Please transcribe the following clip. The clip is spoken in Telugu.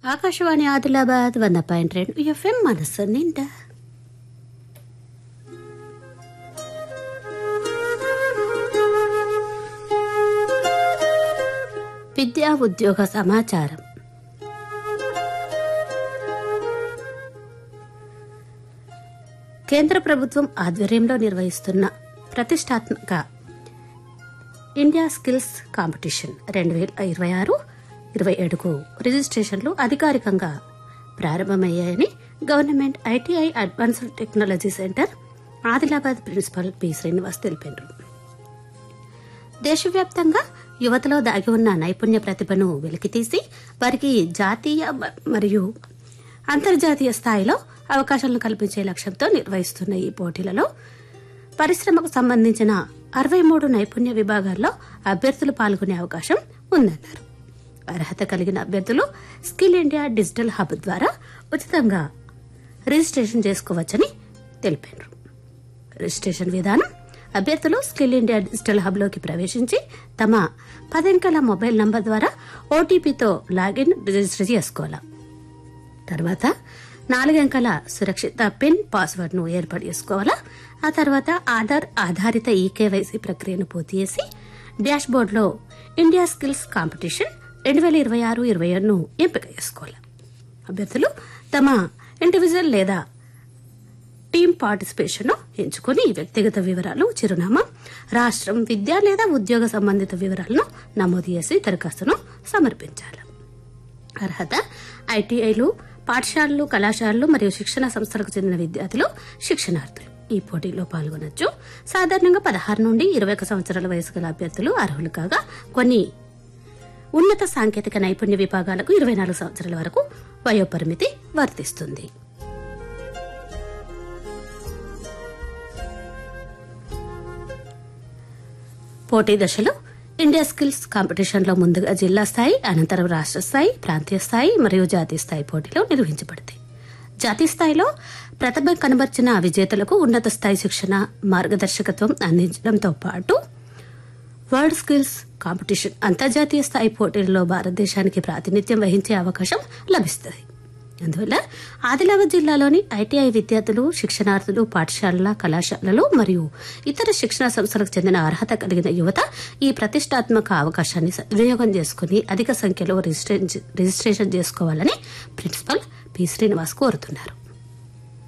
ఆకాశవాణి ఆదిలాబాద్ వంద పాయింట్ రెండు ఎఫ్ఎం మనసు నిండా విద్యా ఉద్యోగ సమాచారం కేంద్ర ప్రభుత్వం ఆధ్వర్యంలో నిర్వహిస్తున్న ప్రతిష్టాత్మక ఇండియా స్కిల్స్ కాంపిటీషన్ రెండు వేల ఇరవై ఆరు ఇరవై ఏడుకు రిజిస్ట్రేషన్లు అధికారికంగా ప్రారంభమయ్యాయని government ITI advanced technology centre Adilabad principal P Srinivas తెలిపారు దేశవ్యాప్తంగా యువతలో దాగి ఉన్న నైపుణ్య ప్రతిభను వెలికితీసి వారికి జాతీయ మ- మరియు అంతర్జాతీయ స్థాయిలో అవకాశాలను కల్పించే లక్ష్యంతో నిర్వహిస్తున్న ఈ పోటీలలో పరిశ్రమకు సంబంధించిన అరవై మూడు నైపుణ్య విభాగాల్లో అభ్యర్థులు పాల్గొనే అవకాశం ఉందన్నారు అర్హత కలిగిన అభ్యర్థులు స్కిల్ ఇండియా డిజిటల్ హబ్ ద్వారా ఉచితంగా రిజిస్ట్రేషన్ చేసుకోవచ్చని తెలిపారు రిజిస్ట్రేషన్ విధానం అభ్యర్థులు స్కిల్ ఇండియా డిజిటల్ హబ్లోకి ప్రవేశించి తమ పదంకెల మొబైల్ నంబర్ ద్వారా ఓటీపీతో లాగిన్ రిజిస్టర్ చేసుకోవాలి తర్వాత నాలుగంకెల సురక్షిత పిన్ పాస్వర్డ్ ను ఏర్పాటు చేసుకోవాలా ఆ తర్వాత ఆధార్ ఆధారిత ఈకేవైసీ ప్రక్రియను పూర్తి చేసి డాష్ బోర్డులో ఇండియా స్కిల్స్ కాంపిటీషన్ రెండు వేల ఇరవై ఆరు ఇరవై ఏడును ఎంపిక చేసుకోవాలి అభ్యర్థులు తమ ఇండివిజువల్ లేదా టీం పార్టిసిపేషన్ ఎంచుకుని వ్యక్తిగత వివరాలు చిరునామా రాష్ట్రం విద్య లేదా ఉద్యోగ సంబంధిత వివరాలను నమోదు చేసి దరఖాస్తును సమర్పించాలి అర్హత ఐటీఐలు పాఠశాలలు కళాశాలలు మరియు శిక్షణ సంస్థలకు చెందిన విద్యార్థులు శిక్షణార్థులు ఈ పోటీలో పాల్గొనొచ్చు సాధారణంగా పదహారు నుండి ఇరవై ఒక సంవత్సరాల వయసు గల అభ్యర్థులు అర్హులు కాగా కొన్ని ఉన్నత సాంకేతిక నైపుణ్య విభాగాలకు ఇరవై నాలుగు సంవత్సరాల వరకు వయోపరిమితి వర్తిస్తుంది పోటీ దశలో ఇండియా స్కిల్స్ కాంపిటీషన్లో ముందుగా జిల్లా స్థాయి అనంతరం రాష్ట్ర స్థాయి ప్రాంతీయ స్థాయి మరియు జాతీయ స్థాయి పోటీలు నిర్వహించబడతాయి జాతీయ స్థాయిలో ప్రతిభ కనబర్చిన విజేతలకు ఉన్నత స్థాయి శిక్షణ మార్గదర్శకత్వం అందించడంతో పాటు వరల్డ్ స్కిల్స్ కాంపిటీషన్ అంతర్జాతీయ స్థాయి పోటీలలో భారతదేశానికి ప్రాతినిధ్యం వహించే అవకాశం లభిస్తుంది అందువల్ల ఆదిలాబాద్ జిల్లాలోని ఐటీఐ విద్యార్థులు శిక్షణార్థులు పాఠశాలల కళాశాలలు మరియు ఇతర శిక్షణ సంస్థలకు చెందిన అర్హత కలిగిన యువత ఈ ప్రతిష్టాత్మక అవకాశాన్ని సద్వినియోగం చేసుకుని అధిక సంఖ్యలో రిజిస్ట్రే- రిజిస్ట్రేషన్ చేసుకోవాలని ప్రిన్సిపల్ పి శ్రీనివాస్ కోరుతున్నారు